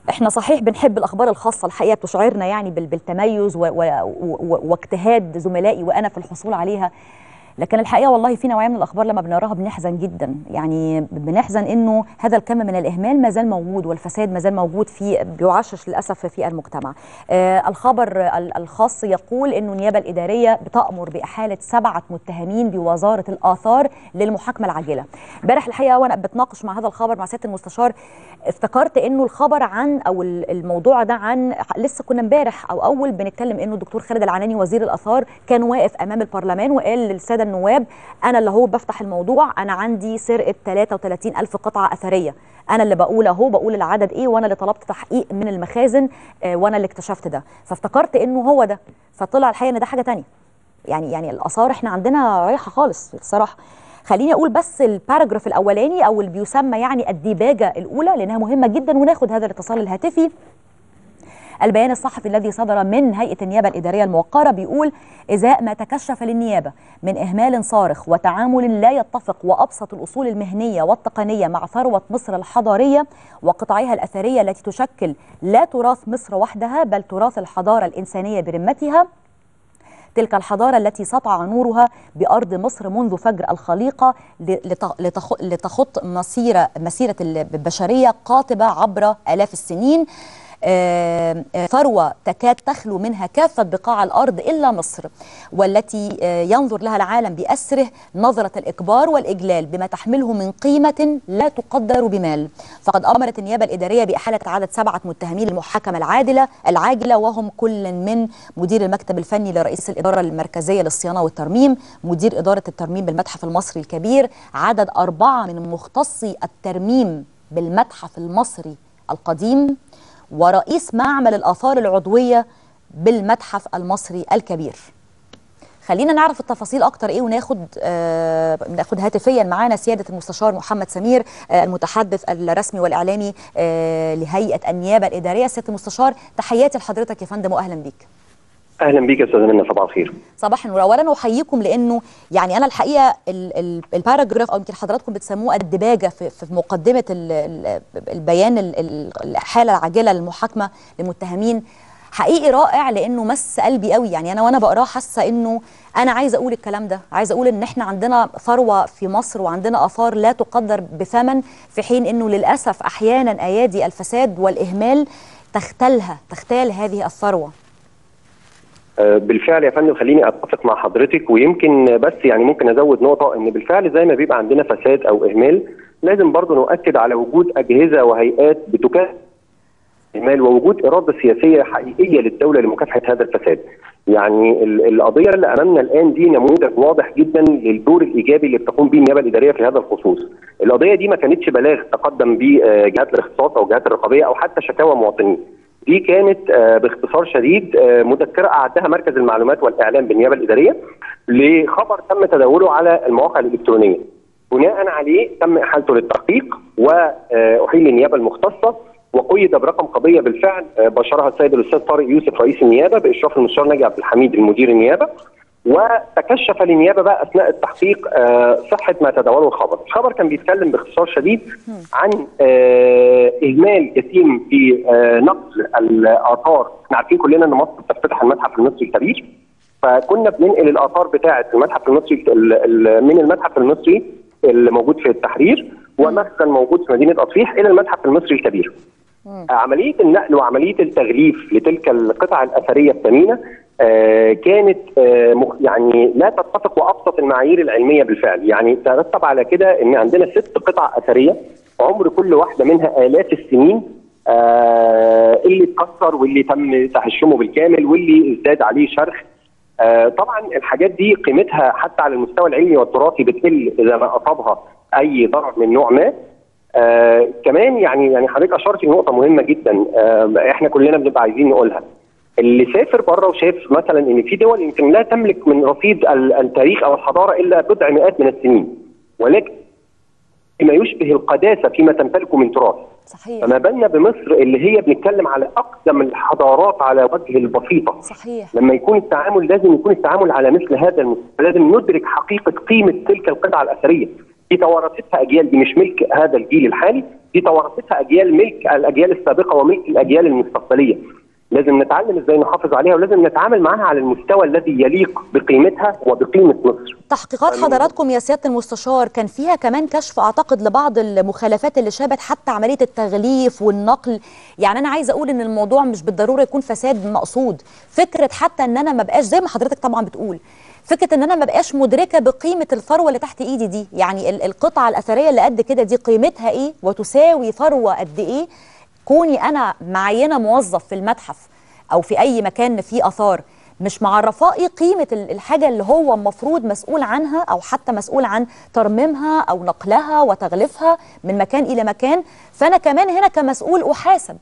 احنا صحيح بنحب الاخبار الخاصه الحقيقه بتشعرنا يعني بال- بالتميز و- و- و- واجتهاد زملائي وانا في الحصول عليها لكن الحقيقه والله في نوعيه من الاخبار لما بنقراها بنحزن جدا يعني بنحزن انه هذا الكم من الاهمال ما زال موجود والفساد ما زال موجود في بيعشش للاسف في المجتمع آه الخبر ال- الخاص يقول انه النيابه الاداريه بتامر باحاله سبعه متهمين بوزاره الاثار للمحاكمه العاجله امبارح الحقيقه وانا بتناقش مع هذا الخبر مع سياده المستشار افتكرت انه الخبر عن او ال- الموضوع ده عن لسه كنا امبارح او اول بنتكلم انه الدكتور خالد العناني وزير الاثار كان واقف امام البرلمان وقال للساده النواب انا اللي هو بفتح الموضوع انا عندي سرقه 33 الف قطعه اثريه انا اللي بقول اهو بقول العدد ايه وانا اللي طلبت تحقيق من المخازن آه، وانا اللي اكتشفت ده فافتكرت انه هو ده فطلع الحقيقه ان ده حاجه تانية يعني يعني الاثار احنا عندنا رايحه خالص الصراحه خليني اقول بس الباراجراف الاولاني او اللي بيسمى يعني الديباجه الاولى لانها مهمه جدا وناخد هذا الاتصال الهاتفي البيان الصحفي الذي صدر من هيئه النيابه الاداريه الموقره بيقول ازاء ما تكشف للنيابه من اهمال صارخ وتعامل لا يتفق وابسط الاصول المهنيه والتقنيه مع ثروه مصر الحضاريه وقطعها الاثريه التي تشكل لا تراث مصر وحدها بل تراث الحضاره الانسانيه برمتها تلك الحضارة التي سطع نورها بأرض مصر منذ فجر الخليقة لت- لتخ- لتخط مسيرة مسيرة البشرية قاطبة عبر آلاف السنين آه، آه، ثروة تكاد تخلو منها كافة بقاع الأرض إلا مصر والتي آه، ينظر لها العالم بأسره نظرة الإكبار والإجلال بما تحمله من قيمة لا تقدر بمال فقد أمرت النيابة الإدارية بإحالة عدد سبعة متهمين للمحاكمة العادلة العاجلة وهم كل من مدير المكتب الفني لرئيس الإدارة المركزية للصيانة والترميم مدير إدارة الترميم بالمتحف المصري الكبير عدد أربعة من مختصي الترميم بالمتحف المصري القديم ورئيس معمل الآثار العضوية بالمتحف المصري الكبير خلينا نعرف التفاصيل اكتر ايه وناخد آه ناخد هاتفيا معانا سياده المستشار محمد سمير آه المتحدث الرسمي والاعلامي آه لهيئه النيابه الاداريه سياده المستشار تحياتي لحضرتك يا فندم واهلا بيك اهلا بيك يا استاذ منى صباح الخير صباح النور اولا احييكم لانه يعني انا الحقيقه ال- ال- الباراجراف او يمكن حضراتكم بتسموه الدباجه في, في مقدمه ال- ال- البيان ال- ال- الاحاله العاجله للمحاكمه للمتهمين حقيقي رائع لانه مس قلبي قوي يعني انا وانا بقراه حاسه انه انا عايزه اقول الكلام ده عايزه اقول ان احنا عندنا ثروه في مصر وعندنا اثار لا تقدر بثمن في حين انه للاسف احيانا ايادي الفساد والاهمال تختلها تختال هذه الثروه آه، بالفعل يا فندم خليني اتفق مع حضرتك ويمكن بس يعني ممكن ازود نقطه ان بالفعل زي ما بيبقى عندنا فساد او اهمال لازم برضه نؤكد على وجود اجهزه وهيئات بتكافئ الاهمال ووجود اراده سياسيه حقيقيه للدوله لمكافحه هذا الفساد. يعني ال- القضيه اللي امامنا الان دي نموذج واضح جدا للدور الايجابي اللي بتقوم به النيابه الاداريه في هذا الخصوص. القضيه دي ما كانتش بلاغ تقدم به آه، جهات الاختصاص او جهات الرقابيه او حتى شكاوى مواطنين. دي كانت آه، باختصار شديد آه، مذكره اعدها مركز المعلومات والاعلام بالنيابه الاداريه لخبر تم تداوله على المواقع الالكترونيه. بناء عليه تم احالته للتحقيق واحيل النيابه المختصه وقيد برقم قضيه بالفعل آه، بشرها السيد الاستاذ طارق يوسف رئيس النيابه باشراف المستشار ناجي عبد الحميد المدير النيابه وتكشف للنيابه بقى اثناء التحقيق آه، صحه ما تداوله الخبر، الخبر كان بيتكلم باختصار شديد عن آه، اهمال يتم في آه، نقل الاثار، احنا عارفين كلنا ان مصر بتفتتح المتحف المصري الكبير فكنا بننقل الاثار بتاعه المتحف المصري ال- ال- من المتحف المصري اللي موجود في التحرير ومخزن موجود في مدينه اطفيح الى المتحف المصري الكبير. عمليه النقل وعمليه التغليف لتلك القطع الاثريه الثمينه آه، كانت آه، مخ- يعني لا تتفق وابسط المعايير العلميه بالفعل، يعني ترتب على كده ان عندنا ست قطع اثريه عمر كل واحده منها الاف السنين آه، اللي اتكسر واللي تم تهشمه بالكامل واللي ازداد عليه شرخ آه، طبعا الحاجات دي قيمتها حتى على المستوى العلمي والتراثي بتقل اذا ما اصابها اي ضرر من نوع ما آه كمان يعني يعني حضرتك اشرت لنقطه مهمه جدا آه احنا كلنا بنبقى عايزين نقولها اللي سافر بره وشاف مثلا ان في دول يمكن لا تملك من رصيد ال- التاريخ او الحضاره الا بضع مئات من السنين ولكن ما يشبه القداسه فيما تمتلكه من تراث صحيح فما بالنا بمصر اللي هي بنتكلم على اقدم الحضارات على وجه البسيطه صحيح لما يكون التعامل لازم يكون التعامل على مثل هذا المستوى لازم ندرك حقيقه قيمه تلك القطعه الاثريه دي توارثتها اجيال دي مش ملك هذا الجيل الحالي دي توارثتها اجيال ملك الاجيال السابقه وملك الاجيال المستقبليه لازم نتعلم ازاي نحافظ عليها ولازم نتعامل معاها على المستوى الذي يليق بقيمتها وبقيمه مصر تحقيقات حضراتكم يا سياده المستشار كان فيها كمان كشف اعتقد لبعض المخالفات اللي شابت حتى عمليه التغليف والنقل يعني انا عايزه اقول ان الموضوع مش بالضروره يكون فساد مقصود فكره حتى ان انا ما بقاش زي ما حضرتك طبعا بتقول فكره ان انا ما بقاش مدركه بقيمه الثروه اللي تحت ايدي دي يعني القطعه الاثريه اللي قد كده دي قيمتها ايه وتساوي ثروه قد ايه كوني انا معينه موظف في المتحف او في اي مكان فيه اثار مش معرفاه ايه قيمه الحاجه اللي هو المفروض مسؤول عنها او حتى مسؤول عن ترميمها او نقلها وتغليفها من مكان الى مكان فانا كمان هنا كمسؤول احاسب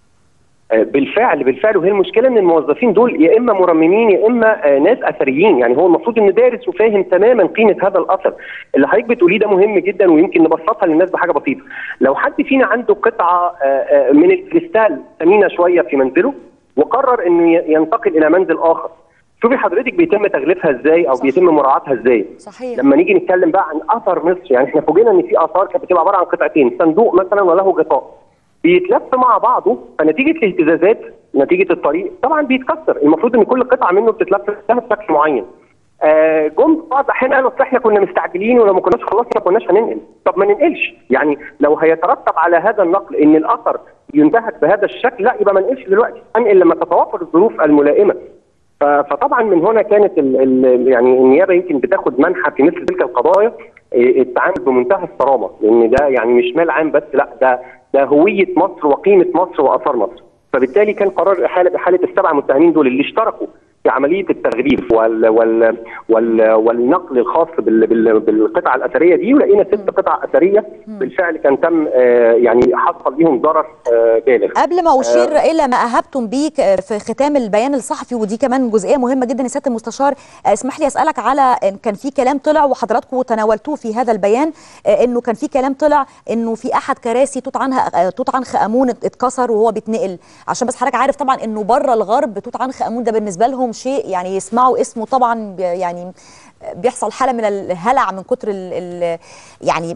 بالفعل بالفعل وهي المشكله ان الموظفين دول يا اما مرممين يا اما ناس اثريين يعني هو المفروض انه دارس وفاهم تماما قيمه هذا الاثر اللي حضرتك بتقوليه ده مهم جدا ويمكن نبسطها للناس بحاجه بسيطه لو حد فينا عنده قطعه من الكريستال ثمينه شويه في منزله وقرر انه ينتقل الى منزل اخر شوفي حضرتك بيتم تغليفها ازاي او صح. بيتم مراعاتها ازاي صحيح. لما نيجي نتكلم بقى عن اثر مصر يعني احنا فوجئنا ان في اثار كانت بتبقى عباره عن قطعتين صندوق مثلا وله غطاء بيتلف مع بعضه فنتيجه الاهتزازات نتيجه الطريق طبعا بيتكسر المفروض ان كل قطعه منه بتتلف بشكل معين آه جم بعض الاحيان قالوا احنا كنا مستعجلين ولو ما كناش خلصنا ما كناش هننقل طب ما ننقلش يعني لو هيترتب على هذا النقل ان الاثر ينتهك بهذا الشكل لا يبقى ما ننقلش دلوقتي انقل لما تتوافر الظروف الملائمه فطبعا من هنا كانت ال ال يعني النيابه يمكن بتاخد منحى في مثل تلك القضايا التعامل بمنتهى الصرامه لان ده يعني مش مال عام بس لا ده ده هويه مصر وقيمه مصر واثار مصر فبالتالي كان قرار احاله احاله السبع متهمين دول اللي اشتركوا في عمليه التغليف وال وال وال والنقل الخاص بال بال بالقطع الاثريه دي ولقينا ست قطع اثريه بالفعل كان تم آه يعني حصل ليهم ضرر آه بالغ قبل ما اشير آه الى ما اهبتم به في ختام البيان الصحفي ودي كمان جزئيه مهمه جدا يا سياده المستشار اسمح لي اسالك على ان كان في كلام طلع وحضراتكم تناولتوه في هذا البيان انه كان في كلام طلع انه في احد كراسي توت عنخ توت عنخ امون اتكسر وهو بيتنقل عشان بس حضرتك عارف طبعا انه بره الغرب توت عنخ امون ده بالنسبه لهم شيء يعني يسمعوا اسمه طبعا يعني بيحصل حاله من الهلع من كتر ال ال يعني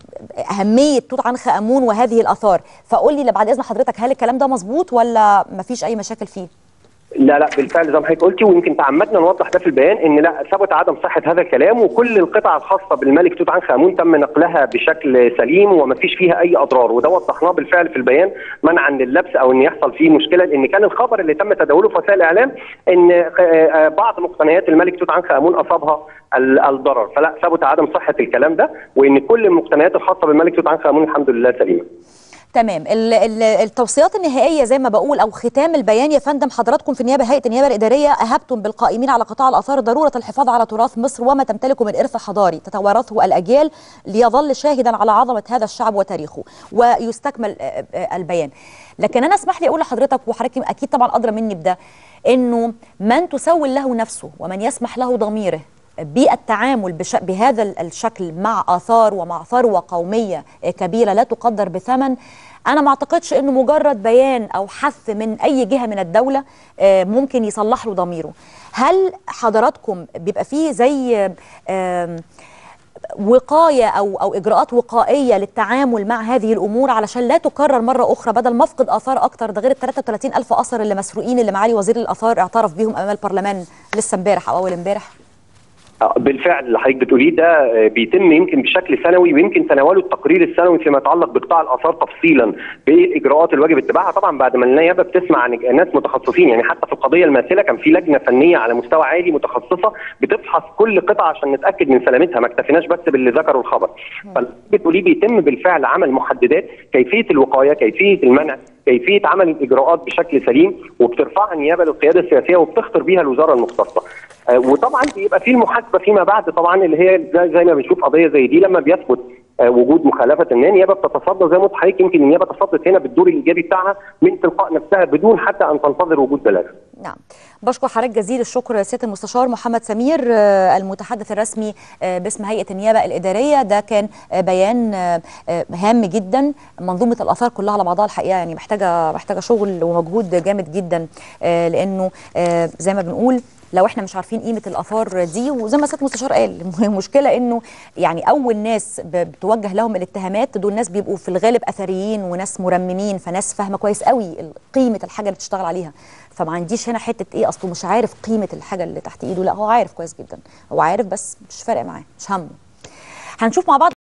اهميه توت عنخ امون وهذه الاثار فقول لي بعد اذن حضرتك هل الكلام ده مظبوط ولا مفيش اي مشاكل فيه لا لا بالفعل زي ما حضرتك قلتي ويمكن تعمدنا نوضح ده في البيان ان لا ثبت عدم صحه هذا الكلام وكل القطع الخاصه بالملك توت عنخ امون تم نقلها بشكل سليم وما فيش فيها اي اضرار وده وضحناه بالفعل في البيان منعا لللبس او ان يحصل فيه مشكله لان كان الخبر اللي تم تداوله في وسائل الاعلام ان بعض مقتنيات الملك توت عنخ امون اصابها الضرر فلا ثبت عدم صحه الكلام ده وان كل المقتنيات الخاصه بالملك توت عنخ امون الحمد لله سليمه تمام التوصيات النهائيه زي ما بقول او ختام البيان يا فندم حضراتكم في النيابه هيئه النيابه الاداريه اهبتم بالقائمين على قطاع الاثار ضروره الحفاظ على تراث مصر وما تمتلكه من ارث حضاري تتوارثه الاجيال ليظل شاهدا على عظمه هذا الشعب وتاريخه ويستكمل البيان لكن انا اسمح لي اقول لحضرتك وحضرتك اكيد طبعا ادرى مني بده انه من تسول له نفسه ومن يسمح له ضميره بالتعامل بش... بهذا الشكل مع آثار ومع ثروة قومية كبيرة لا تقدر بثمن أنا ما أعتقدش أنه مجرد بيان أو حث من أي جهة من الدولة ممكن يصلح له ضميره هل حضراتكم بيبقى فيه زي وقاية أو, أو إجراءات وقائية للتعامل مع هذه الأمور علشان لا تكرر مرة أخرى بدل ما أفقد آثار أكتر ده غير ال 33 ألف أثر اللي مسروقين اللي معالي وزير الآثار اعترف بيهم أمام البرلمان لسه امبارح أو أول امبارح بالفعل اللي حضرتك بتقوليه ده بيتم يمكن بشكل سنوي ويمكن تناوله التقرير السنوي فيما يتعلق بقطاع الاثار تفصيلا بايه الاجراءات الواجب اتباعها طبعا بعد ما النيابه بتسمع عن ناس متخصصين يعني حتى في القضيه الماثله كان في لجنه فنيه على مستوى عالي متخصصه بتفحص كل قطعه عشان نتاكد من سلامتها ما اكتفيناش بس باللي ذكروا الخبر فاللي بتقوليه بيتم بالفعل عمل محددات كيفيه الوقايه كيفيه المنع كيفيه عمل الاجراءات بشكل سليم وبترفعها النيابه للقياده السياسيه وبتخطر بيها الوزاره المختصه وطبعا بيبقى في المحاسبه فيما بعد طبعا اللي هي زي ما بنشوف قضيه زي دي لما بيثبت وجود مخالفه ما النيابه بتتصدى زي ما قلت حضرتك يمكن النيابه تصدت هنا بالدور الايجابي بتاعها من تلقاء نفسها بدون حتى ان تنتظر وجود بلاغ نعم بشكر حضرتك جزيل الشكر سياده المستشار محمد سمير آه، المتحدث الرسمي آه، باسم هيئه النيابه الاداريه ده كان آه، بيان آه، آه، هام جدا منظومه الاثار كلها على بعضها الحقيقه يعني محتاجه محتاجه شغل ومجهود جامد جدا آه، لانه آه، زي ما بنقول لو احنا مش عارفين قيمه الاثار دي وزي ما سياده المستشار قال المشكله انه يعني اول ناس ب- بتوجه لهم الاتهامات دول ناس بيبقوا في الغالب اثريين وناس مرممين فناس فاهمه كويس قوي ال- قيمه الحاجه اللي بتشتغل عليها فما عنديش هنا حته ايه اصله مش عارف قيمه الحاجه اللي تحت ايده لا هو عارف كويس جدا هو عارف بس مش فارق معاه مش همه هنشوف مع بعض